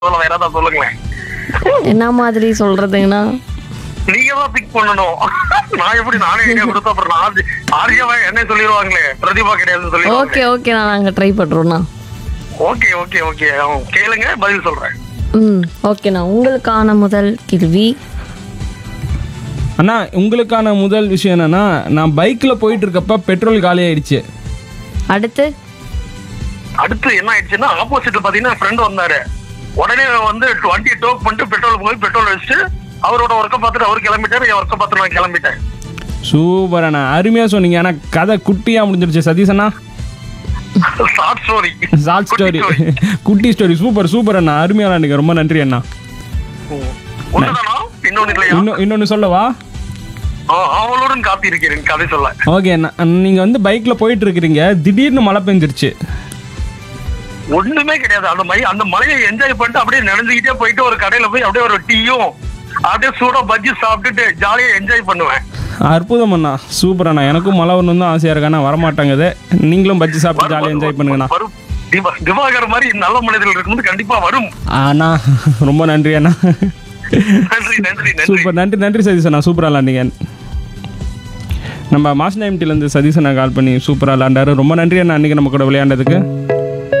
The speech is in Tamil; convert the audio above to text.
வேற ஏதாவது சொல்லுங்களேன் என்ன மாதிரி சொல்றதுங்கண்ணா நீங்க தான் பிக் பண்ணணும் நான் எப்படி நானே ஐடியா கொடுத்த அப்புறம் நான் ஆர்ஜி- ஆர்ஜியாவா என்ன சொல்லிடுவாங்களே பிரதிபா கிடையாதுன்னு சொல்லி ஓகே ஓகே நான் நாங்கள் ட்ரை பண்ணுறோண்ணா ஓகே ஓகே ஓகே கேளுங்க பதில் சொல்றேன் ம் ஓகேண்ணா உங்களுக்கான முதல் கேள்வி அண்ணா உங்களுக்கான முதல் விஷயம் என்னன்னா நான் பைக்கில் போயிட்டு இருக்கப்ப பெட்ரோல் காலி ஆயிடுச்சு அடுத்து அடுத்து என்ன ஆயிடுச்சுன்னா ஆப்போசிட்ல பாத்தீங்கன்னா ஃப்ரெண்ட் வந்தாரு உடனே வந்து வண்டி டோக் பண்ணிட்டு பெட்ரோல் போய் பெட்ரோல் வச்சுட்டு அவரோட ஒர்க்கை பார்த்துட்டு அவர் கிளம்பிட்டாரு என் ஒர்க்கை பார்த்து நான் கிளம்பிட்டேன் சூப்பர் அண்ணா அருமையாக சொன்னீங்க ஆனால் கதை குட்டியாக முடிஞ்சிருச்சு சதீஷ் அண்ணா ஷார்ட் ஸ்டோரி ஷார்ட் ஸ்டோரி குட்டி ஸ்டோரி சூப்பர் சூப்பர் அண்ணா அருமையாக அன்றைக்கி ரொம்ப நன்றி அண்ணா ஒண்ணுதானா இன்னொன்னு இல்லையா இன்னும் இன்னொன்று சொல்லவா ஆ, அவளுடன் காத்திருக்கிறேன் கதை சொல்ல ஓகே அண்ணா நீங்கள் வந்து பைக்கில் போயிட்டு இருக்கிறீங்க திடீர்னு மழை பெஞ்சிருச்சு ஒண்ணுமே கிடையாது அந்த மழை அந்த மழையை என்ஜாய் பண்ணிட்டு அப்படியே நினைஞ்சுக்கிட்டே போயிட்டு ஒரு கடையில போய் அப்படியே ஒரு டீயும் அப்படியே சூடா பஜ்ஜி சாப்பிட்டுட்டு ஜாலியா என்ஜாய் பண்ணுவேன் அற்புதம் அண்ணா சூப்பர் அண்ணா எனக்கும் மழை வரணும் தான் ஆசையாக இருக்கு ஆனால் வரமாட்டேங்குது நீங்களும் பஜ்ஜி சாப்பிட்டு ஜாலியாக என்ஜாய் பண்ணுங்கண்ணா வரும் திவா- திவாகர் மாதிரி நல்ல மனிதர்கள் இருக்கும்போது கண்டிப்பா வரும் அண்ணா ரொம்ப நன்றி அண்ணா நன்றி நன்றி நன்றி சூப்பர் நன்றி நன்றி சதீஷ் அண்ணா சூப்பராக விளாண்டிங்க நம்ம மாஸ் நைம்டிலேருந்து சதீஷ் அண்ணா கால் பண்ணி சூப்பராக விளாண்டாரு ரொம்ப நன்றி அண்ணா அன்றைக்கி நம்ம கூட விளையாண்டதுக்கு